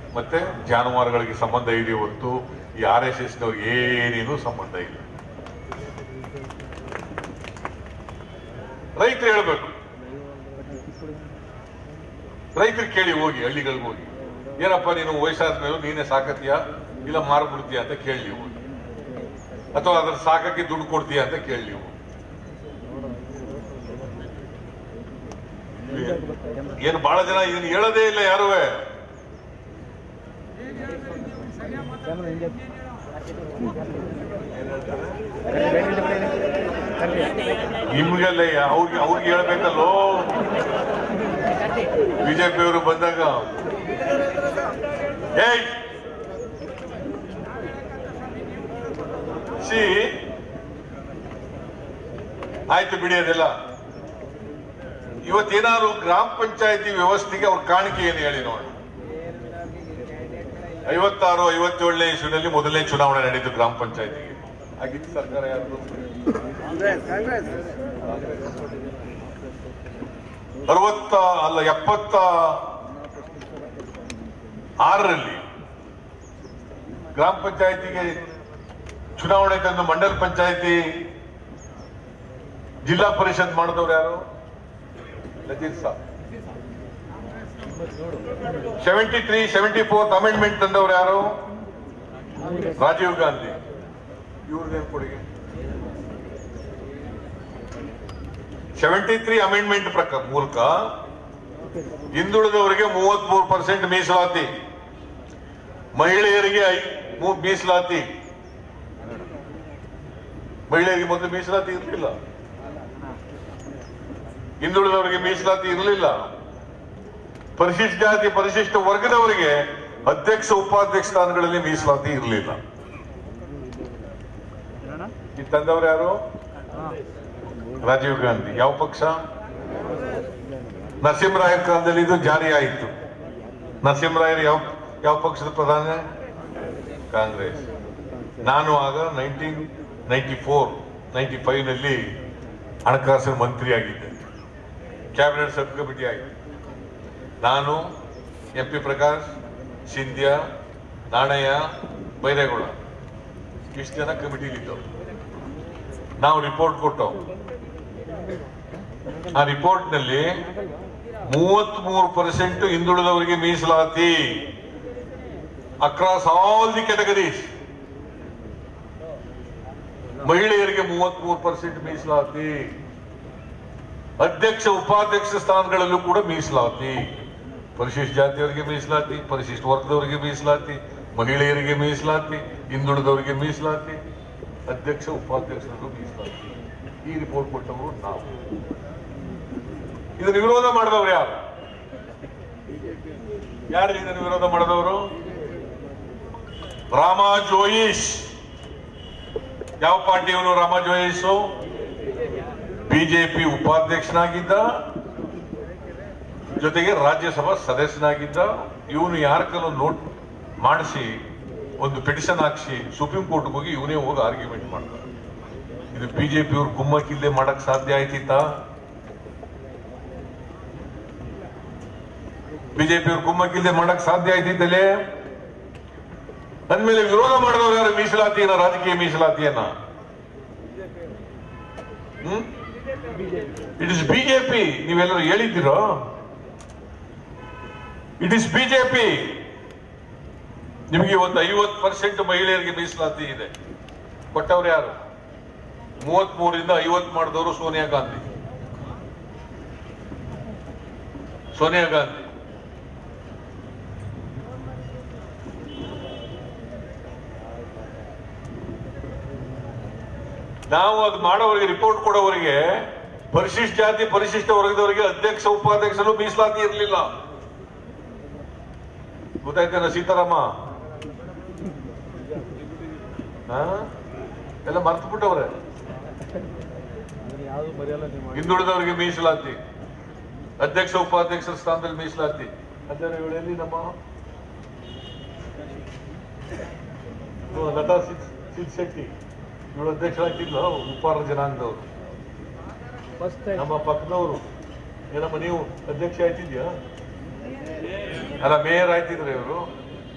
ಮತ್ತೆ ಜಾನುವಾರುಗಳಿಗೆ ಸಂಬಂಧ ಇದೆ ಹೊರತು ಈ ಆರ್ ಎಸ್ ಎಸ್ ಏನೇನು ಸಂಬಂಧ ಇಲ್ಲ ರೈತರು ಹೇಳ್ಬೇಕು ರೈತರು ಕೇಳಿ ಹೋಗಿ ಹಳ್ಳಿಗಳಿಗೆ ಹೋಗಿ ಏನಪ್ಪ ನೀನು ವಯಸ್ಸಾದ ಮೇಲೂ ನೀನೇ ಸಾಕತ್ತೀಯಾ ಇಲ್ಲ ಮಾರ್ಬಿಡ್ತೀಯ ಅಂತ ಕೇಳಿ ನೀವು ಅಥವಾ ಅದ್ರ ಸಾಕಕ್ಕೆ ದುಡ್ಡು ಕೊಡ್ತೀಯ ಅಂತ ಕೇಳಿ ನೀವು ಏನು ಬಹಳ ಜನ ಇದನ್ನ ಹೇಳೋದೇ ಇಲ್ಲ ಯಾರುವೆ ನಿಮ್ಗೆಲ್ಲ ಅವ್ರಿಗೆ ಅವ್ರಿಗೆ ಹೇಳ್ಬೇಕಲ್ಲೋ ಬಿಜೆಪಿ ಅವರು ಬಂದಾಗ ಏಯ್ ಸಿ ಆಯ್ತು ಬಿಡಿ ಅದೆಲ್ಲ ಇವತ್ತೇನಾದ್ರು ಗ್ರಾಮ ಪಂಚಾಯತಿ ವ್ಯವಸ್ಥೆಗೆ ಅವ್ರ ಕಾಣಿಕೆ ಏನು ಹೇಳಿ ನೋಡಿ ಐವತ್ತಾರು ಐವತ್ತೇಳನೇ ಇಸ್ವಿನಲ್ಲಿ ಮೊದಲನೇ ಚುನಾವಣೆ ನಡೆಯಿತು ಗ್ರಾಮ ಪಂಚಾಯತಿಗೆ ಆಗಿತ್ತು ಸರ್ಕಾರ ಯಾರು ಅರವತ್ತ ಅಲ್ಲ ಎಪ್ಪತ್ತ ಆರರಲ್ಲಿ ಗ್ರಾಮ ಪಂಚಾಯತಿಗೆ ಚುನಾವಣೆ ತಂದು ಮಂಡಲ ಪಂಚಾಯತಿ ಜಿಲ್ಲಾ ಪರಿಷತ್ ಮಾಡಿದವ್ರು ಯಾರು Nazir Saab seventy three seventy fourth amendment ತಂದವ್ರು ಯಾರು ರಾಜೀವ್ ಗಾಂಧಿ ಇವ್ರದ್ದೇನು ಕೊಡುಗೆ ಸೆವೆಂಟಿ ತ್ರೀ ಅಮೆಂಡ್ಮೆಂಟ್ ಪ್ರಕಾರ ಮೂಲಕ ಹಿಂದುಳಿದವರಿಗೆ ಮೂವತ್ತ್ ಮೂರು ಪರ್ಸೆಂಟ್ ಮೀಸಲಾತಿ ಮಹಿಳೆಯರಿಗೆ ಐ- ಮೂ- ಮೀಸಲಾತಿ ಮಹಿಳೆಯರಿಗೆ ಮೊದಲು ಮೀಸಲಾತಿ ಇರಲಿಲ್ಲ ಹಿಂದುಳಿದವರಿಗೆ ಮೀಸಲಾತಿ ಇರಲಿಲ್ಲ ಪರಿಶಿಷ್ಟ ಜಾತಿ ಪರಿಶಿಷ್ಟ ವರ್ಗದವರಿಗೆ ಅಧ್ಯಕ್ಷ ಉಪಾಧ್ಯಕ್ಷ ಸ್ಥಾನಗಳಲ್ಲಿ ಮೀಸಲಾತಿ ಇರಲಿಲ್ಲ ಈ ತಂದವರು ಯಾರು ರಾಜೀವ್ ಗಾಂಧಿ ಯಾವ ಪಕ್ಷ ನರಸಿಂಹರಾಯರ ಕಾಲದಲ್ಲಿ ಇದು ಜಾರಿ ಆಯಿತು ನರಸಿಂಹರಾಯರು ಯಾವ ಯಾವ ಪಕ್ಷದ ಪ್ರಧಾನ ಕಾಂಗ್ರೆಸ್ ನಾನು ಆಗ nineteen ninety four ninety five ನಲ್ಲಿ ಹಣಕಾಸಿನ ಮಂತ್ರಿ ಆಗಿದ್ದೆ ಕ್ಯಾಬಿನೆಟ್ ಸಬ್ ಕಮಿಟಿ ಆಗಿದೆ ನಾನು ಎಂ ಪಿ ಪ್ರಕಾಶ್ ಸಿಂಧ್ಯಾ ನಾಣಯ್ಯ ಬೈರೇಗೌಡ ಇಷ್ಟು ಜನ ಕಮಿಟಿಲಿದ್ದವು ನಾವು ರಿಪೋರ್ಟ್ ಕೊಟ್ಟವು ಆ ರಿಪೋರ್ಟ್ ನಲ್ಲಿ ಮೂವತ್ತ್ ಮೂರು ಪರ್ಸೆಂಟ್ ಹಿಂದುಳಿದವರಿಗೆ ಮೀಸಲಾತಿ ಅಕ್ರಾಸ್ ಆಲ್ ದಿ ಕೆಟಗರೀಸ್ ಮಹಿಳೆಯರಿಗೆ ಮೂವತ್ತ್ ಮೂರು ಪರ್ಸೆಂಟ್ ಮೀಸಲಾತಿ ಅಧ್ಯಕ್ಷ ಉಪಾಧ್ಯಕ್ಷ ಸ್ಥಾನಗಳಲ್ಲೂ ಕೂಡ ಮೀಸಲಾತಿ ಪರಿಶಿಷ್ಟ ಜಾತಿಯವರಿಗೆ ಮೀಸಲಾತಿ ಪರಿಶಿಷ್ಟ ವರ್ಗದವರಿಗೆ ಮೀಸಲಾತಿ ಮಹಿಳೆಯರಿಗೆ ಮೀಸಲಾತಿ ಹಿಂದುಳಿದವರಿಗೆ ಮೀಸಲಾತಿ ಅಧ್ಯಕ್ಷ ಉಪಾಧ್ಯಕ್ಷರಿಗೂ ಮೀಸಲಾತಿ ಈ ರಿಪೋರ್ಟ್ ಕೊಟ್ಟವರು ನಾವು ಇದನ್ನು ವಿರೋಧ ಮಾಡಿದವರು ಯಾರು ಯಾರು ಇದನ್ನು ವಿರೋಧ ಮಾಡಿದವರು ರಾಮ ಜೋಯಿಸ್ ಯಾವ ಪಾರ್ಟಿಯವನು ರಾಮ ಜೋಯಿಸು ಬಿಜೆಪಿ ಉಪಾಧ್ಯಕ್ಷನಾಗಿದ್ದ ಜೊತೆಗೆ ರಾಜ್ಯಸಭಾ ಸದಸ್ಯನಾಗಿದ್ದ ಇವನು ಯಾರ ಕಲ್ಲು ನೋಟ್ ಮಾಡಿಸಿ ಒಂದು ಪಿಟಿಷನ್ ಹಾಕ್ಸಿ ಸುಪ್ರೀಂ ಕೋರ್ಟ್ಗೆ ಹೋಗಿ ಇವನೇ ಹೋಗಿ ಆರ್ಗ್ಯುಮೆಂಟ್ ಮಾಡ್ದ ಇದು ಬಿಜೆಪಿ ಅವ್ರು ಕುಮ್ಮಕ್ಕಿಲ್ಲದೆ ಮಾಡಕ್ ಸಾಧ್ಯ ಆಯ್ತಿತ್ತ ಬಿಜೆಪಿ ಅವ್ರು ಕುಮ್ಮಕ್ಕಿಲ್ಲದೆ ಮಾಡಕ್ ಸಾಧ್ಯ ಆಯ್ತಿದ್ದಲೇ ಅಂದ್ಮೇಲೆ ವಿರೋಧ ಮಾಡಿದವರು ಯಾರು ಮೀಸಲಾತಿಯನ್ನ ರಾಜಕೀಯ ಮೀಸಲಾತಿಯನ್ನ ಹ್ಮ್ ಇಟ್ ಇಸ್ ಬಿಜೆಪಿ ನೀವೆಲ್ಲರೂ ಹೇಳಿದ್ದೀರೋ ಇಟ್ ಇಸ್ ಬಿಜೆಪಿ ನಿಮಗೆ ಇವತ್ತು ಐವತ್ತು ಪರ್ಸೆಂಟ್ ಮಹಿಳೆಯರಿಗೆ ಮೀಸಲಾತಿ ಇದೆ ಕೊಟ್ಟವ್ರು ಯಾರು ಮೂವತ್ತ್ ಮೂರಿಂದ ಐವತ್ತು ಮಾಡಿದವರು ಸೋನಿಯಾ ಗಾಂಧಿ ಸೋನಿಯಾ ಗಾಂಧಿ ನಾವು ಅದು ಮಾಡೋವರಿಗೆ ರಿಪೋರ್ಟ್ ಕೊಡೋವರಿಗೆ ಪರಿಶಿಷ್ಟ ಜಾತಿ ಪರಿಶಿಷ್ಟ ವರ್ಗದವರಿಗೆ ಅಧ್ಯಕ್ಷ ಉಪಾಧ್ಯಕ್ಷರು ಮೀಸಲಾತಿ ಇರಲಿಲ್ಲ ಗೊತ್ತಾಯ್ತೇನ ಸೀತಾರಾಮ ಹಾ? ಎಲ್ಲ ಮರ್ತು ಬಿಟ್ಟವ್ರೆ ಯಾವುದು ಬರೆಯಲ್ಲ ನೀವು ಹಿಂದುಳಿದವರಿಗೆ ಮೀಸಲಾತಿ ಅಧ್ಯಕ್ಷ ಉಪಾಧ್ಯಕ್ಷರ ಸ್ಥಾನದಲ್ಲಿ ಮೀಸಲಾತಿ ಅಧ್ಯಕ್ಷ ಇವಳಲ್ಲಿ ನಮ್ಮ ಇವ್ಳು ಲತಾ ಸಿದ್ ಸಿದ್ ಶೆಟ್ಟಿ ಇವಳು ಅಧ್ಯಕ್ಷರಾಗಿದ್ಲು ಉಪ್ಪಾರ ಜನಾಂಗದವರು ಫಸ್ಟ್ ಟೈಮ್ ನಮ್ಮ ಪಕ್ಕದವರು ಏನಮ್ಮ ನೀವು ಅಧ್ಯಕ್ಷ ಆಯ್ತಿದ್ಯಾ ಅಲ್ಲ ಮೇಯರ್ ಆಯ್ತಿದ್ರೆ ಇವರು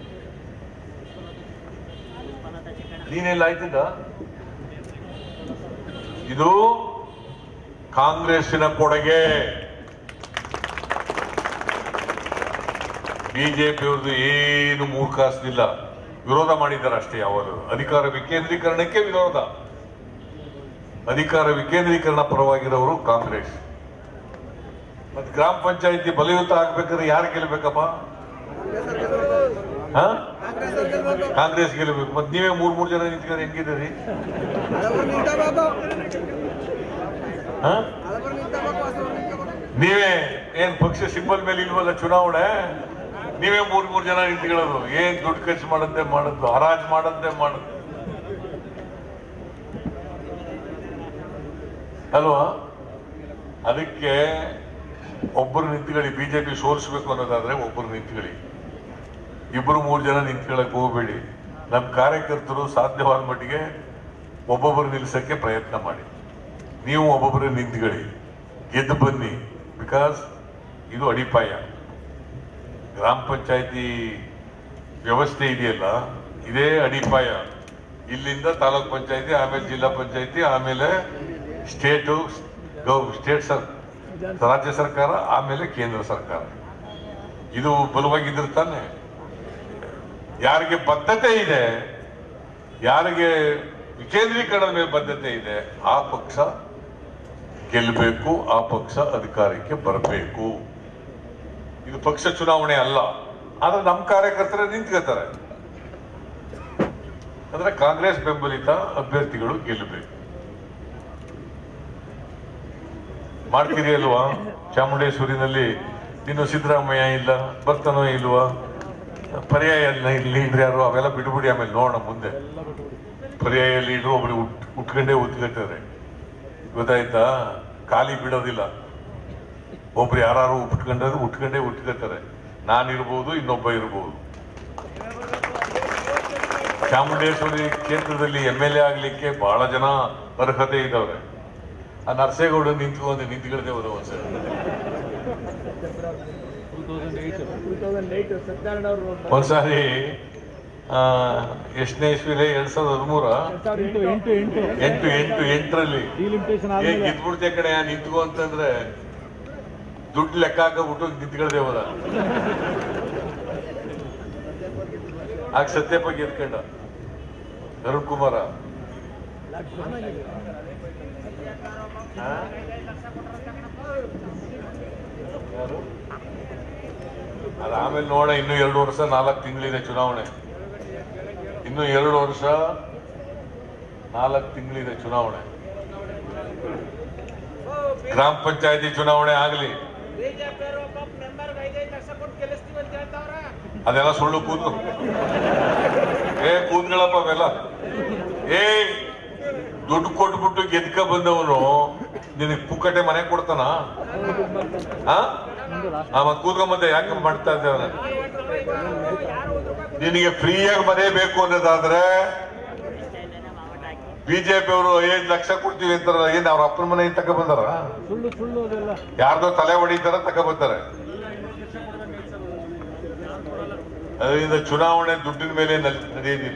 ನೀನೆಲ್ಲ ಆಯ್ತಿದ್ದ ಇದು ಕಾಂಗ್ರೆಸ್ಸಿನ ಕೊಡುಗೆ ಬಿಜೆಪಿಯವ್ರದ್ದು ಏನು ಮೂರ್ಖಾಸ್ತಿಲ್ಲ ವಿರೋಧ ಮಾಡಿದ್ದಾರೆ ಅಷ್ಟೇ ಯಾವಾಗ ಅಧಿಕಾರ ವಿಕೇಂದ್ರೀಕರಣಕ್ಕೆ ವಿರೋಧ ಅಧಿಕಾರ ವಿಕೇಂದ್ರೀಕರಣ ಪರವಾಗಿರೋರು ಕಾಂಗ್ರೆಸ್ ಮತ್ತೆ ಗ್ರಾಮ ಪಂಚಾಯತಿ ಬಲಯುತ ಆಗ್ಬೇಕಾದ್ರೆ ಯಾರು ಗೆಲ್ಬೇಕಪ್ಪ ಹಾ? ಕಾಂಗ್ರೆಸ್ ಗೆಲ್ಲಬೇಕು ಮತ್ತೆ ನೀವೇ ಮೂರ್ ಮೂರ್ ಜನ ನಿಂತ್ಕೊಂಡು ಹೆಂಗಿದ್ದೀರಿ ಹಾ? ನೀವೇ ಏನ್ ಪಕ್ಷ ಸಿಂಬಲ್ ಮೇಲೆ ಇಲ್ವಲ್ಲ ಚುನಾವಣೆ ನೀವೇ ಮೂರ್ ಮೂರ್ ಜನ ನಿಂತ್ಕೊಳ್ಳೋದು ಏನ್ ದುಡ್ಡು ಖರ್ಚು ಮಾಡಂತೆ ಮಾಡದ್ದು ಹರಾಜ್ ಮಾಡಂತೆ ಮಾಡದ್ದು ಅಲ್ವಾ ಅದಕ್ಕೆ ಒಬ್ಬರು ನಿಂತ್ಕೊಳ್ಳಿ ಬಿಜೆಪಿ ಸೋಲಿಸ್ಬೇಕು ಅನ್ನೋದಾದ್ರೆ ಒಬ್ಬರು ನಿಂತ್ಕೊಳ್ಳಿ ಇಬ್ಬರು ಮೂರು ಜನ ನಿಂತ್ಕೊಳ್ಳಕ್ ಹೋಗ್ಬೇಡಿ ನಮ್ಮ ಕಾರ್ಯಕರ್ತರು ಸಾಧ್ಯವಾದ ಮಟ್ಟಿಗೆ ಒಬ್ಬೊಬ್ಬರು ನಿಲ್ಸಕ್ಕೆ ಪ್ರಯತ್ನ ಮಾಡಿ ನೀವು ಒಬ್ಬೊಬ್ಬರು ನಿಂತ್ಕೊಳ್ಳಿ ಗೆದ್ದು ಬನ್ನಿ ಬಿಕಾಸ್ ಇದು ಅಡಿಪಾಯ ಗ್ರಾಮ ಪಂಚಾಯತಿ ವ್ಯವಸ್ಥೆ ಇದೆಯಲ್ಲ ಇದೇ ಅಡಿಪಾಯ ಇಲ್ಲಿಂದ ತಾಲೂಕ್ ಪಂಚಾಯತಿ ಆಮೇಲೆ ಜಿಲ್ಲಾ ಪಂಚಾಯತಿ ಆಮೇಲೆ ಸ್ಟೇಟು ಗೌ ಸ್ಟೇಟ್ ಸರ್ ರಾಜ್ಯ ಸರ್ಕಾರ ಆಮೇಲೆ ಕೇಂದ್ರ ಸರ್ಕಾರ ಇದು ಬಲವಾಗಿದ್ರೆ ತಾನೆ ಯಾರಿಗೆ ಬದ್ಧತೆ ಇದೆ ಯಾರಿಗೆ ವಿಕೇಂದ್ರೀಕರಣದ ಮೇಲೆ ಬದ್ಧತೆ ಇದೆ ಆ ಪಕ್ಷ ಗೆಲ್ಲಬೇಕು ಆ ಪಕ್ಷ ಅಧಿಕಾರಕ್ಕೆ ಬರಬೇಕು ಇದು ಪಕ್ಷ ಚುನಾವಣೆ ಅಲ್ಲ ಆದ್ರೆ ನಮ್ಮ ಕಾರ್ಯಕರ್ತರೇ ನಿಂತ್ಕೋತಾರೆ ಅಂದ್ರೆ ಕಾಂಗ್ರೆಸ್ ಬೆಂಬಲಿತ ಅಭ್ಯರ್ಥಿಗಳು ಗೆಲ್ಲಬೇಕು ಮಾಡ್ತೀರಿ ಅಲ್ವಾ ಚಾಮುಂಡೇಶ್ವರಿನಲ್ಲಿ ಇನ್ನು ಸಿದ್ದರಾಮಯ್ಯ ಇಲ್ಲ ಬರ್ತಾನೋ ಇಲ್ವಾ ಪರ್ಯಾಯ ಲೀಡ್ರ್ ಯಾರು ಅವೆಲ್ಲ ಬಿಟ್ಬಿಡಿ ಆಮೇಲೆ ನೋಡೋಣ ಮುಂದೆ ಪರ್ಯಾಯ ಲೀಡ್ರು ಒಬ್ರು ಉಟ್ ಉಟ್ಕೊಂಡೇ ಉತ್ಕೊಳ್ತಾರೆ ಗೊತ್ತಾಯ್ತಾ ಖಾಲಿ ಬಿಡೋದಿಲ್ಲ ಒಬ್ರು ಯಾರು ಉಟ್ಕೊಂಡ್ರೆ ಉಟ್ಕೊಂಡೇ ಉಟ್ಕೊತಾರೆ ನಾನಿರ್ಬೋದು ಇನ್ನೊಬ್ಬ ಇರ್ಬೋದು ಚಾಮುಂಡೇಶ್ವರಿ ಕ್ಷೇತ್ರದಲ್ಲಿ ಎಮ್ ಎಲ್ ಎ ಆಗ್ಲಿಕ್ಕೆ ಬಹಳ ಜನ ಅರ್ಹತೆ ಇದಾವೆ ಆ ನರಸೇಗೌಡ ನಿಂತ್ಕೊಂಡು ನಿಂತ್ಕೊಳ್ಳದೆ ಹೋದ ಒಂದ್ಸರಿ two thousand eight two thousand eight Satyanarayana ಅವರು ಒಂದ್ಸಾರಿ ಆ, ಎಷ್ಟನೇ ಇಸ್ವಿಲೆ ಎರಡ್ ಸಾವಿರದ ಹದಿಮೂರ ಎಂಟು ಎಂಟು ಎಂಟು ಎಂಟು ಎಂಟು ಎಂಟರಲ್ಲಿ ಡಿಲಿಮಿಟೇಷನ್ ಏ ಆದ್ಮೇಲೆ ಗಿದ್ಬಿಡ್ತೆ ಕಡೆ ನಿಂತ್ಕೋ ಅಂತಂದ್ರೆ ದುಡ್ಡು ಲೆಕ್ಕ ಹಾಕಬಿಟ್ಟು ನಿಂತ್ಕೊಳ್ದೆ ಹೋದ ಆಗ ಸತ್ಯಪ್ಪ ಗೆದ್ಕೊಂಡ ಅರುಣ್ ಕುಮಾರ ಆ? ಯಾರು? ಅದ್ ಆಮೇಲೆ ನೋಡ ಇನ್ನು ಎರಡು ವರ್ಷ ನಾಲ್ಕು ತಿಂಗಳಿದೆ ಚುನಾವಣೆ ಇನ್ನು ಎರಡು ವರ್ಷ ನಾಲ್ಕು ತಿಂಗಳಿದೆ ಚುನಾವಣೆ ಗ್ರಾಮ ಪಂಚಾಯತಿ ಚುನಾವಣೆ ಆಗಲಿ ಬಿಜೆಪಿಯವರು ಒಬ್ಬ ಮೆಂಬರ್ ಐದೈದು ಲಕ್ಷ ಕೊಟ್ಟು ಗೆಲ್ಲಿಸ್ತೀವಿ ಅಂತ ಹೇಳ್ತಾವ್ರ ಅದೆಲ್ಲ ಸುಳ್ಳು ಕೂತು ಏ ಕೂತ್ಗಳಪ್ಪ ಅವೆಲ್ಲ ಏ ದುಡ್ಡು ಕೊಟ್ಬಿಟ್ಟು ಗೆದ್ಕ ಬಂದವನು ನಿನಗೆ ಪುಕ್ಕಟೆ ಮನೆ ಕೊಡ್ತಾನ ಆ ಆ, ಮತ್ತ್ ಕೂತ್ಕೊಂಬಂದೆ ಯಾಕೆ ಮಾಡ್ತಾ ಇದ್ದೇವೆ ನಿನಗೆ ಫ್ರೀಯಾಗಿ ಮನೆ ಬೇಕು ಅನ್ನೋದಾದ್ರೆ ಬಿಜೆಪಿ ಅವರು ಐದು ಲಕ್ಷ ಕೊಡ್ತೀವಿ ಅಂತಾರಲ್ಲ ಏನ್ ಅವ್ರ ಅಪ್ಪನ ಮನೆ ತಕ ಬಂದಾರ ಸುಳ್ಳು ಸುಳ್ಳು ಅದೆಲ್ಲ ಯಾರ್ದೋ ತಲೆ ಹೊಡಿತಾರ ತಗೊಬರ್ತಾರೆ ಅದರಿಂದ ಚುನಾವಣೆ ದುಡ್ಡಿನ ಮೇಲೆ ನಲ್- ನಡೆಯೋದಿಲ್ಲ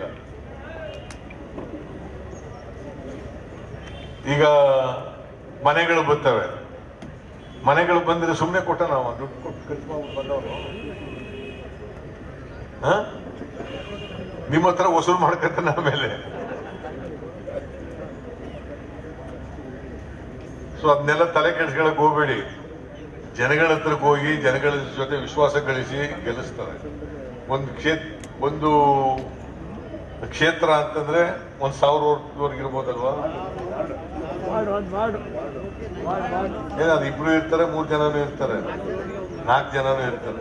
ಈಗ ಮನೆಗಳು ಬರ್ತವೆ ಮನೆಗಳು ಬಂದ್ರೆ ಸುಮ್ಮನೆ ಕೊಟ್ಟ ನಾವು ದುಡ್ಡು ಕೊಟ್ಟು ಖರ್ಚು ಮಾಡ್ಬಿಟ್ಟು ಬಂದವನು ಹ? ನಿಮ್ಮ ಹತ್ರ ವಸೂಲು ಮಾಡ್ಕತ್ತಾನೆ ಆಮೇಲೆ ಸೊ ಅದನ್ನೆಲ್ಲ ತಲೆ ಕೆಡಿಸ್ಕೊಳಕ್ ಹೋಗ್ಬೇಡಿ ಜನಗಳ ಹತ್ರಕ್ಕೆ ಹೋಗಿ ಜನಗಳ ಜೊತೆ ವಿಶ್ವಾಸ ಗಳಿಸಿ ಗೆಲ್ಲಿಸ್ತಾರೆ ಒಂದು ಕ್ಷೇತ್ರ ಒಂದು ಕ್ಷೇತ್ರ ಅಂತಂದ್ರೆ ಒಂದ್ ಸಾವಿರವರೆಗೆ ಇರ್ಬೋದಲ್ವಾ ಮಾಡು ಅದು ಮಾಡು ಮಾಡು ಮಾಡು ಏನಾದ್ರು ಇಬ್ರು ಇರ್ತಾರೆ ಮೂರ್ ಜನನೂ ಇರ್ತಾರೆ ನಾಲ್ಕು ಜನನೂ ಇರ್ತಾರೆ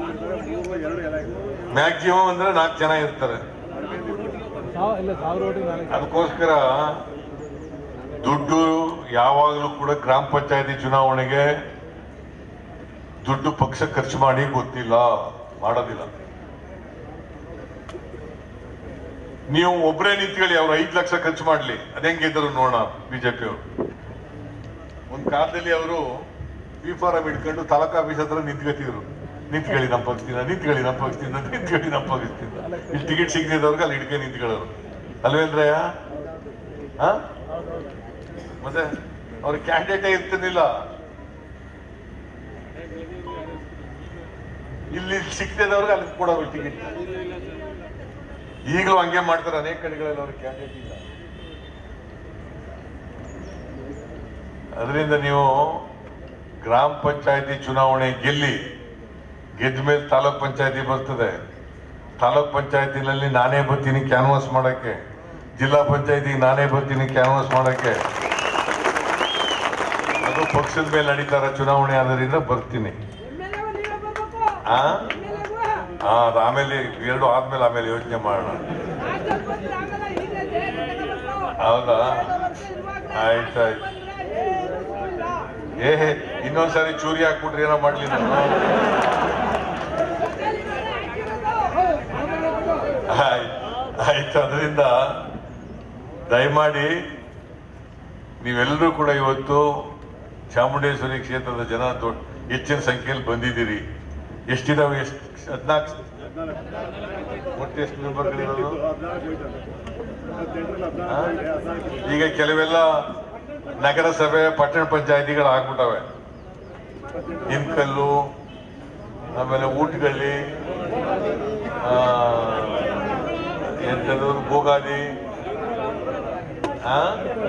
ಮ್ಯಾಕ್ಸಿಮಮ್ ಅಂದ್ರೆ ನಾಲ್ಕು ಜನ ಇರ್ತಾರೆ ಸಾವ ಇಲ್ಲ ಸಾವಿರ ಓಟಿ ನಾಲ್ಕು ಅದಕ್ಕೋಸ್ಕರ ದುಡ್ಡು ಯಾವಾಗಲೂ ಕೂಡ ಗ್ರಾಮ ಪಂಚಾಯತಿ ಚುನಾವಣೆಗೆ ದುಡ್ಡು ಪಕ್ಷ ಖರ್ಚು ಮಾಡಿ ಗೊತ್ತಿಲ್ಲ ಮಾಡೋದಿಲ್ಲ ನೀವು ಒಬ್ಬರೇ ನಿಂತ್ಕೊಳ್ಳಿ ಅವ್ರು ಐದು ಲಕ್ಷ ಖರ್ಚು ಮಾಡ್ಲಿ ಅದೆಂಗಿದ್ರು ನೋಡೋಣ ಬಿಜೆಪಿ ಅವರು ಒಂದ್ ಕಾಲದಲ್ಲಿ ಅವರು ಬಿ ಫಾರಂ ಇಟ್ಕೊಂಡು ತಾಲೂಕು ಆಫೀಸ್ ಹತ್ರ ನಿಂತ್ಕೊತಿದ್ರು ನಿಂತ್ಕೊಳ್ಳಿ ನಮ್ಮ ಪಕ್ಷದಿಂದ ನಿಂತ್ಕೊಳ್ಳಿ ನಮ್ಮ ಪಕ್ಷದಿಂದ ನಿಂತ್ಕೊಳ್ಳಿ ನಮ್ಮ ಪಕ್ಷದಿಂದ ಇಲ್ಲಿ ಟಿಕೆಟ್ ಸಿಗದಿದ್ದವ್ರಿಗೆ ಅಲ್ಲಿ ಹಿಡ್ಕೊಂಡು ನಿಂತ್ಕೊಳ್ಳೋರು ಅಲ್ವೇಂದ್ರಯ್ಯ ಹ? ಮತ್ತೆ ಅವ್ರ ಕ್ಯಾಂಡಿಡೇಟೇ ಇರ್ತಿರ್ಲಿಲ್ಲ ಇಲ್ಲಿ ಸಿಕ್ತಿದವ್ರಿಗೆ ಅಲ್ಲಿ ಕೊಡೋರು ಟಿಕೆಟ್ ಈಗಲೂ ಹಂಗೆ ಮಾಡ್ತಾರೆ ಅನೇಕ ಕಡೆಗಳಲ್ಲಿ ಅವ್ರಿಗೆ ಕ್ಯಾಂಡಿಡೇಟ್ ಇಲ್ಲ ಅದರಿಂದ ನೀವು ಗ್ರಾಮ ಪಂಚಾಯತಿ ಚುನಾವಣೆ ಗೆಲ್ಲಿ ಗೆದ್ದ ಮೇಲೆ ತಾಲೂಕ್ ಪಂಚಾಯತಿ ಬರ್ತದೆ ತಾಲೂಕ್ ಪಂಚಾಯತಿನಲ್ಲಿ ನಾನೇ ಬರ್ತೀನಿ ಕ್ಯಾನ್ವಾಸ್ ಮಾಡಕ್ಕೆ ಜಿಲ್ಲಾ ಪಂಚಾಯತಿಗೆ ನಾನೇ ಬರ್ತೀನಿ ಕ್ಯಾನ್ವಾಸ್ ಮಾಡಕ್ಕೆ ಅದು ಪಕ್ಷದ ಮೇಲೆ ನಡೀತಾರ ಚುನಾವಣೆ ಆದ್ರಿಂದ ಬರ್ತೀನಿ ಆ ಆ, ಅದು ಆಮೇಲೆ ಎರಡು ಆದ್ಮೇಲೆ ಆಮೇಲೆ ಯೋಚನೆ ಮಾಡೋಣ ಹೌದಾ ಆಯ್ತಾಯ್ತು ಏ ಇನ್ನೊಂದ್ಸರಿ ಚೂರಿ ಹಾಕ್ಬಿಟ್ರೆ ಏನೋ ಮಾಡ್ಲಿ ನಾನು ಆಯ್ತು ಆಯ್ತು ಅದರಿಂದ ದಯಮಾಡಿ ನೀವೆಲ್ಲರೂ ಕೂಡ ಇವತ್ತು ಚಾಮುಂಡೇಶ್ವರಿ ಕ್ಷೇತ್ರದ ಜನ ದೊಡ್ಡ ಹೆಚ್ಚಿನ ಸಂಖ್ಯೆಯಲ್ಲಿ ಬಂದಿದ್ದೀರಿ ಎಷ್ಟಿದಾವೆ ಎಷ್ಟು ಹದಿನಾಲ್ಕು ಒಟ್ಟು ಎಷ್ಟು ಮೆಂಬರ್ಗಳಿರೋದು ಆ? ಈಗ ಕೆಲವೆಲ್ಲ ನಗರಸಭೆ ಪಟ್ಟಣ ಪಂಚಾಯತಿಗಳು ಆಗ್ಬಿಟ್ಟವೆ ಇನ್ಕಲ್ಲು ಆಮೇಲೆ ಊಟಗಳ್ಳಿ ಆ, ಎಂಥದ್ದು ಗೋಗಾದಿ ಆ?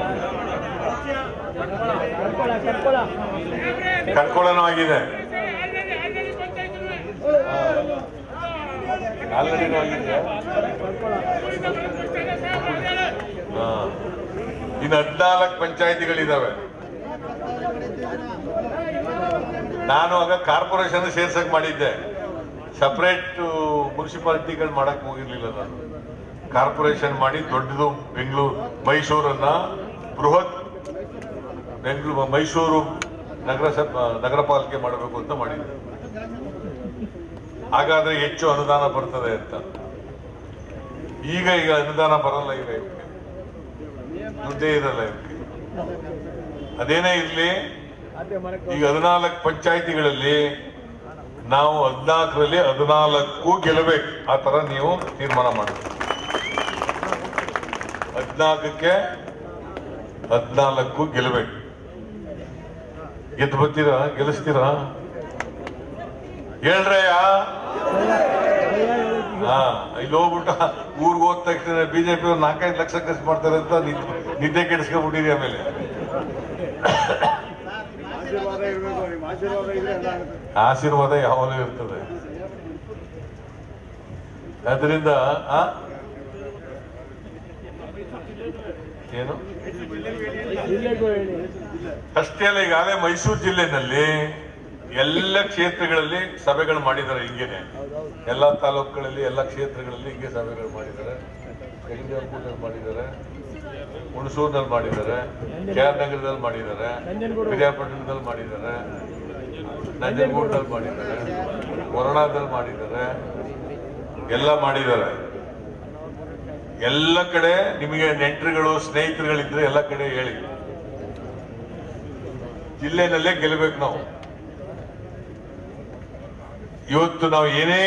ಕರ್ಕೊಳ ಕರ್ಕೊಳ ಕಟ್ಕೊಳ್ಳೋನು ಆಗಿದೆ ಆಲ್ರೆಡಿ ಆಗಿದೆ ಹಾ. ಇನ್ನು ಹದಿನಾಲ್ಕು ಪಂಚಾಯತಿಗಳಿದಾವೆ ನಾನು ಆಗ ಕಾರ್ಪೊರೇಷನ್ ಸೇರ್ಸಕ್ ಮಾಡಿದ್ದೆ ಸಪರೇಟ್ ಮುನ್ಸಿಪಾಲಿಟಿಗಳು ಮಾಡಕ್ ಹೋಗಿರ್ಲಿಲ್ಲ ನಾನು ಕಾರ್ಪೊರೇಷನ್ ಮಾಡಿ ದೊಡ್ಡದು ಬೆಂಗಳೂರು ಮೈಸೂರನ್ನ ಬೃಹತ್ ಬೆಂಗಳೂರು ಮೈಸೂರು ನಗರ ನಗರ ಪಾಲಿಕೆ ಮಾಡಬೇಕು ಅಂತ ಮಾಡಿದ್ದೆ ಹಾಗಾದ್ರೆ ಹೆಚ್ಚು ಅನುದಾನ ಬರ್ತದೆ ಅಂತ ಈಗ ಈಗ ಅನುದಾನ ಬರಲ್ಲ ಈಗ ಇವಕ್ಕೆ ದುಡ್ಡೇ ಇರಲ್ಲ ಇವಕ್ಕೆ ಅದೇನೇ ಇರ್ಲಿ ಅದೇ ಮನೆಗೆ ಈಗ ಹದಿನಾಲ್ಕು ಪಂಚಾಯತಿಗಳಲ್ಲಿ ನಾವು ಹದಿನಾಲ್ಕರಲ್ಲಿ ಹದಿನಾಲ್ಕು ಗೆಲ್ಲಬೇಕು ಆ ತರ ನೀವು ತೀರ್ಮಾನ ಮಾಡಬೇಕು ಹದಿನಾಲ್ಕಕ್ಕೆ ಹದಿನಾಲ್ಕು ಗೆಲ್ಲಬೇಕು ಗೆದ್ದು ಬರ್ತೀರಾ ಗೆಲ್ಲಿಸ್ತೀರಾ ಹೇಳ್ರಯ್ಯ ಹಾ ಇಲ್ಲಿ ಹೋಗ್ಬಿಟ್ಟು ಊರ್ಗ್ ಹೋದ ತಕ್ಷಣ ಬಿಜೆಪಿ ಅವ್ರು ನಾಲ್ಕೈದು ಲಕ್ಷ ಖರ್ಚು ಮಾಡ್ತಾರೆ ಅಂತ ನಿದ್- ನಿದ್ದೆ ಕೆಡಿಸ್ಕೊಂಡ್ಬಿಟ್ಟಿರಿ ಆಮೇಲೆ ಆಶೀರ್ವಾದ ಇರಬೇಕು ನಿಮ್ಮ ಆಶೀರ್ವಾದ ಇದ್ರೆ ಎಲ್ಲ ಆಗುತ್ತೆ ಆಶೀರ್ವಾದ ಯಾವಾಗಲೂ ಇರ್ತದೆ ಅದರಿಂದ ಆ ಏನು ಜಿಲ್ಲೆಗೂ ಹೇಳಿ ಅಷ್ಟೇ ಅಲ್ಲ ಈಗಾಗಲೇ ಮೈಸೂರು ಜಿಲ್ಲೆನಲ್ಲಿ ಎಲ್ಲ ಕ್ಷೇತ್ರಗಳಲ್ಲಿ ಸಭೆಗಳು ಮಾಡಿದ್ದಾರೆ ಹಿಂಗೇನೆ ಎಲ್ಲ ತಾಲೂಕುಗಳಲ್ಲಿ ಎಲ್ಲ ಕ್ಷೇತ್ರಗಳಲ್ಲಿ ಹಿಂಗೆ ಸಭೆಗಳು ಮಾಡಿದ್ದಾರೆ ಕೈಗಾರಿಕೆಗಳಲ್ಲಿ ಮಾಡಿದ್ದಾರೆ ಹುಣಸೂರಿನಲ್ಲಿ ಮಾಡಿದ್ದಾರೆ ಕೆ ಆರ್ ನಗರದಲ್ಲಿ ಮಾಡಿದ್ದಾರೆ ನಂಜನಗೂಡು. ವಿಜಯಪಟ್ಟಣದಲ್ಲಿ ಮಾಡಿದ್ದಾರೆ ನಂಜನಗೂಡದಲ್ಲಿ ಮಾಡಿದ್ದಾರೆ ಕೊರೋನಾದಲ್ಲಿ ಮಾಡಿದ್ದಾರೆ ಎಲ್ಲ ಮಾಡಿದ್ದಾರೆ ಎಲ್ಲ ಕಡೆ ನಿಮಗೆ ನೆಂಟರುಗಳು ಸ್ನೇಹಿತರುಗಳಿದ್ರೆ ಎಲ್ಲ ಕಡೆ ಹೇಳಿ ಜಿಲ್ಲೆನಲ್ಲೇ ಗೆಲ್ಲಬೇಕು ನಾವು ಇವತ್ತು ನಾವು ಏನೇ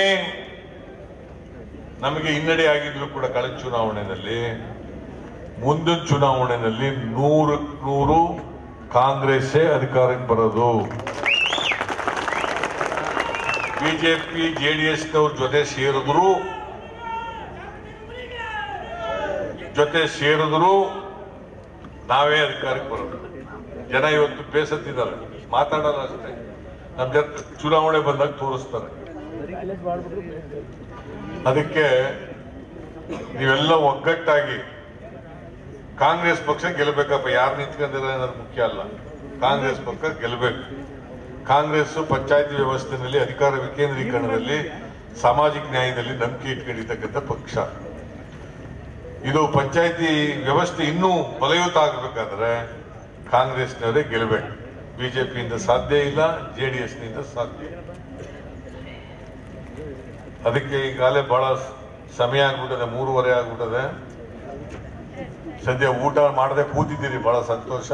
ನಮಗೆ ಹಿನ್ನಡೆ ಆಗಿದ್ರು ಕೂಡ ಕಳೆದ ಚುನಾವಣೆಯಲ್ಲಿ ಮುಂದಿನ ಚುನಾವಣೆಯಲ್ಲಿ ನೂರಕ್ಕೆ ನೂರು ಕಾಂಗ್ರೆಸ್ಸೇ ಅಧಿಕಾರಕ್ಕೆ ಬರೋದು ಬಿಜೆಪಿ ಜೆಡಿಎಸ್ನವ್ರ ಜೊತೆ ಸೇರಿದ್ರು ಜೊತೆ ಸೇರಿದ್ರು ನಾವೇ ಅಧಿಕಾರಕ್ಕೆ ಬರೋದು ಜನ ಇವತ್ತು ಬೇಸತ್ತಿದ್ದಾರೆ ಮಾತಾಡಲ್ಲ ಅಷ್ಟೇ ನಮ್ ಜೊತೆ ಚುನಾವಣೆ ಬಂದಾಗ ತೋರಿಸ್ತಾರೆ ಬರೀ ಕೆಲಸ ಮಾಡ್ಬಿಟ್ರು ಬೇರೆ. ಅದಕ್ಕೆ ನೀವೆಲ್ಲ ಒಗ್ಗಟ್ಟಾಗಿ ಕಾಂಗ್ರೆಸ್ ಪಕ್ಷ ಗೆಲ್ಲಬೇಕಪ್ಪ ಯಾರು ನಿಂತ್ಕೊಂಡಿರ ಅನ್ನೋದು ಮುಖ್ಯ ಅಲ್ಲ ಕಾಂಗ್ರೆಸ್ ಪಕ್ಷ ಗೆಲ್ಲಬೇಕು ಕಾಂಗ್ರೆಸ್ ಪಂಚಾಯತಿ ವ್ಯವಸ್ಥೆಯಲ್ಲಿ ಅಧಿಕಾರ ವಿಕೇಂದ್ರೀಕರಣದಲ್ಲಿ ಸಾಮಾಜಿಕ ನ್ಯಾಯದಲ್ಲಿ ನಂಬಿಕೆ ಇಟ್ಕೊಂಡಿರ್ತಕ್ಕಂಥ ಪಕ್ಷ ಇದು ಪಂಚಾಯತಿ ವ್ಯವಸ್ಥೆ ಇನ್ನೂ ಬಲಯುತ ಆಗಬೇಕಾದ್ರೆ ಕಾಂಗ್ರೆಸ್ನವರೇ ಗೆಲ್ಲಬೇಕು ಬಿಜೆಪಿಯಿಂದ ಸಾಧ್ಯ ಇಲ್ಲ ಜೆಡಿಎಸ್ ನಿಂದ ಸಾಧ್ಯ ಇಲ್ಲ. ಅದಕ್ಕೆ ಈಗಾಗಲೇ ಬಹಳ ಸಮಯ ಆಗ್ಬಿಟ್ಟದೆ ಮೂರುವರೆ ಆಗ್ಬಿಟ್ಟದೆ ಸದ್ಯ ಊಟ ಮಾಡದೆ ಕೂತಿದ್ದೀರಿ ಬಹಳ ಸಂತೋಷ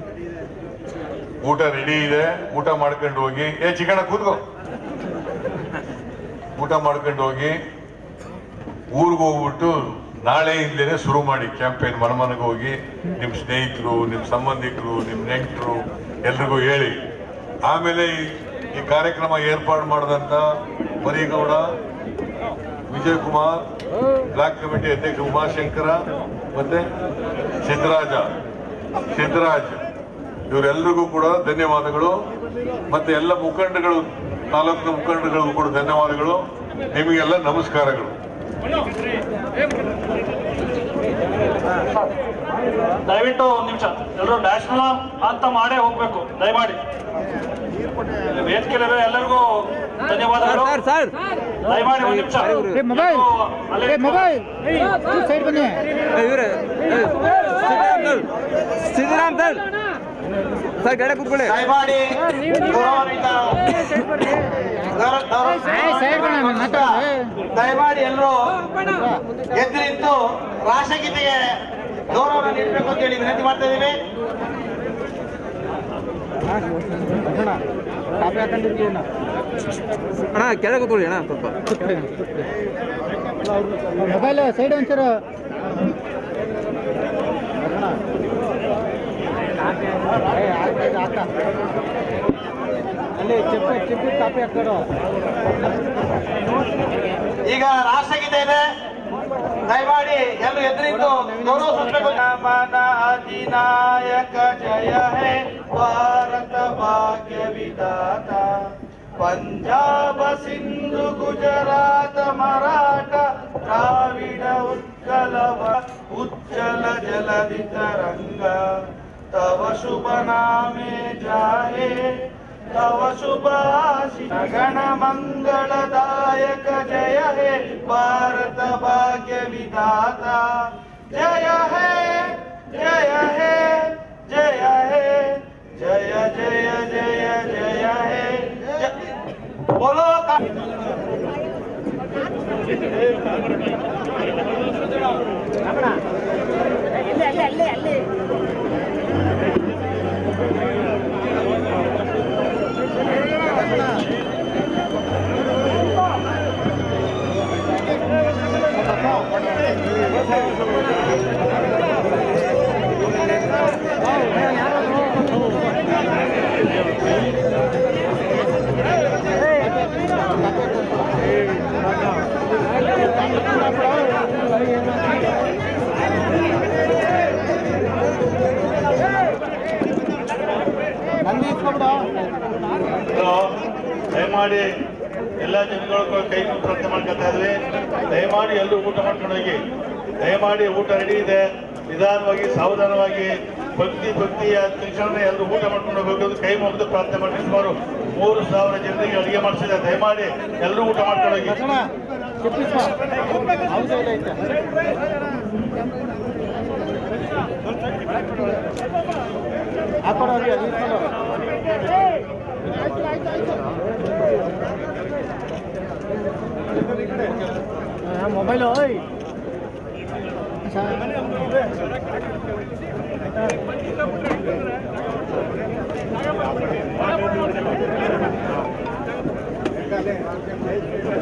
ಊಟ ರೆಡಿ ಇದೆ ಊಟ ಮಾಡ್ಕೊಂಡು ಹೋಗಿ ಏ ಚಿಕಣ ಕೂತ್ಕೋ ಊಟ ಮಾಡ್ಕೊಂಡು ಹೋಗಿ ಊರಿಗೆ ಹೋಗ್ಬಿಟ್ಟು ನಾಳೆಯಿಂದಲೇ ಶುರು ಮಾಡಿ ಕ್ಯಾಂಪೇನ್ ಮನೆ ಮನೆಗೆ ಹೋಗಿ ನಿಮ್ಮ ಸ್ನೇಹಿತರು ನಿಮ್ಮ ಸಂಬಂಧಿಕರು ನಿಮ್ಮ ನೆಂಟರು ಎಲ್ರಿಗೂ ಹೇಳಿ ಆಮೇಲೆ ಈ- ಈ ಕಾರ್ಯಕ್ರಮ ಏರ್ಪಾಡು ಮಾಡಿದಂತ ಮರಿಗೌಡ ವಿಜಯ್ ಕುಮಾರ್ ಬ್ಲಾಕ್ ಕಮಿಟಿ ಅಧ್ಯಕ್ಷ ಉಮಾಶಂಕರ ಮತ್ತೆ ಸಿದ್ದರಾಜ ಸಿದ್ದರಾಜ್ ಇವರೆಲ್ಲರಿಗೂ ಕೂಡ ಧನ್ಯವಾದಗಳು ಮತ್ತೆ ಎಲ್ಲ ಮುಖಂಡಗಳು ತಾಲೂಕಿನ ಮುಖಂಡಗಳಿಗೂ ಕೂಡ ಧನ್ಯವಾದಗಳು ನಿಮಗೆಲ್ಲ ನಮಸ್ಕಾರಗಳು ದಯವಿಟ್ಟು ಒಂದು ನಿಮಿಷ ಎಲ್ಲರೂ ನ್ಯಾಷನಲ್ ಅಂತ ಮಾಡೇ ಹೋಗ್ಬೇಕು ದಯಮಾಡಿ ಇಲ್ಲಿ ವೇದಿಕೆಯಲ್ಲಿರೋ ಎಲ್ಲರಿಗೂ ಧನ್ಯವಾದಗಳು ಸರ್ ಸರ್ ದಯಮಾಡಿ ಒಂದು ನಿಮಿಷ ಏ, ಮೊಬೈಲ್. ಎಲ್ಲರೂ ಅಲ್ಲೇ ಏ ಮೊಬೈಲ್ ಸೈಡ್ ಬನ್ನಿ ಇವ್ರೆ ಸಿದ್ದರಾಮ್ ಸರ್ ಸರ್ ಗಡೆ ಕೂತ್ಕೊಳ್ಳಿ ದಯಮಾಡಿ ಗೌರವಾನ್ವಿತ ಗೌರವ- ಗೌರವ- ಸೈಡ್ ಬನ್ನಿ ಮಾತಾಡಿ ದಯಮಾಡಿ ಎಲ್ಲರೂ ಎದ್ದು ನಿಂತು ರಾಷ್ಟ್ರಗೀತೆಗೆ ಗೌರವ ನೀಡಬೇಕು ಅಂತ ಹೇಳಿ ವಿನಂತಿ ಮಾಡ್ತಾ ಇದ್ದೀವಿ ಕಾಪಿ ಹಾಕೊಂಡಿರ್ತೀವಿ ಅಣ್ಣ ಕೆಳಗೆ ಕೂತ್ಕೊಳ್ಳಿ ಅಣ್ಣ ಸ್ವಲ್ಪ ಮೊಬೈಲ್ ಸೈಡ್ ಒಂಚೂರು ಅಲ್ಲಿ ಚಿಪ್ಪ ಚಿಪ್ಪ ಕಾಪಿ ಹಾಕ್ತಾರೋ ಈಗ ರಾಷ್ಟ್ರಗೀತೆ ಇದೆ ದಯಮಾಡಿ ಎಲ್ಲರೂ ಎದ್ದು ನಿಂತು ಗೌರವ ಸಲ್ಲಿಸಬೇಕು ಮನ ಅಧಿನಾಯಕ ಜಯ ಹೇ ಭಾರತ ಭಾಗ್ಯ ವಿಧಾತ ಪಂಜಾಬ ಸಿಂಧು ಗುಜರಾತ ಮರಾಠ ದ್ರಾವಿಡ ಉತ್ಕಲವ ಉಜ್ಜಲ ಜಲಧಿ ತರಂಗ ತವ ಶುಭ ನಾಮೆ ಜಾಯೇ तव शुभाशिष गण मंगलदायक जय हे भारत भाग्य विधाता जय हे जय हे जय हे जय जय जय जय हे जय- बोलो का- ಹಲೋ ದಯಮಾಡಿ ಎಲ್ಲ ಜನಗಳು ಕೈ ಮುಗಿದು ಪ್ರಾರ್ಥನೆ ಮಾಡ್ಕೊತಾ ಇದ್ವಿ ದಯಮಾಡಿ ಎಲ್ಲರೂ ಊಟ ಮಾಡ್ಕೊಂಡು ಹೋಗಿ ದಯಮಾಡಿ ಊಟ ರೆಡಿ ಇದೆ ನಿಧಾನವಾಗಿ ಸಾವಧಾನವಾಗಿ ಭಕ್ತಿ ಭಕ್ತಿಯ ತಕ್ಷಣ ಎಲ್ಲರೂ ಊಟ ಮಾಡ್ಕೊಂಡು ಹೋಗ್ಬೇಕು ಅಂತ ಕೈ ಮುಗಿದು ಪ್ರಾರ್ಥನೆ ಮಾಡಿ ಸುಮಾರು ಮೂರು ಸಾವಿರ ಜನರಿಗೆ ಅಡಿಗೆ ಮಾಡಿಸಿದೆ ದಯಮಾಡಿ ಎಲ್ಲರೂ ಊಟ ಮಾಡ್ಕೊಂಡು ಹೋಗಿ ಮೊಬೈಲ್ ಓಯ್ ¡Vamos!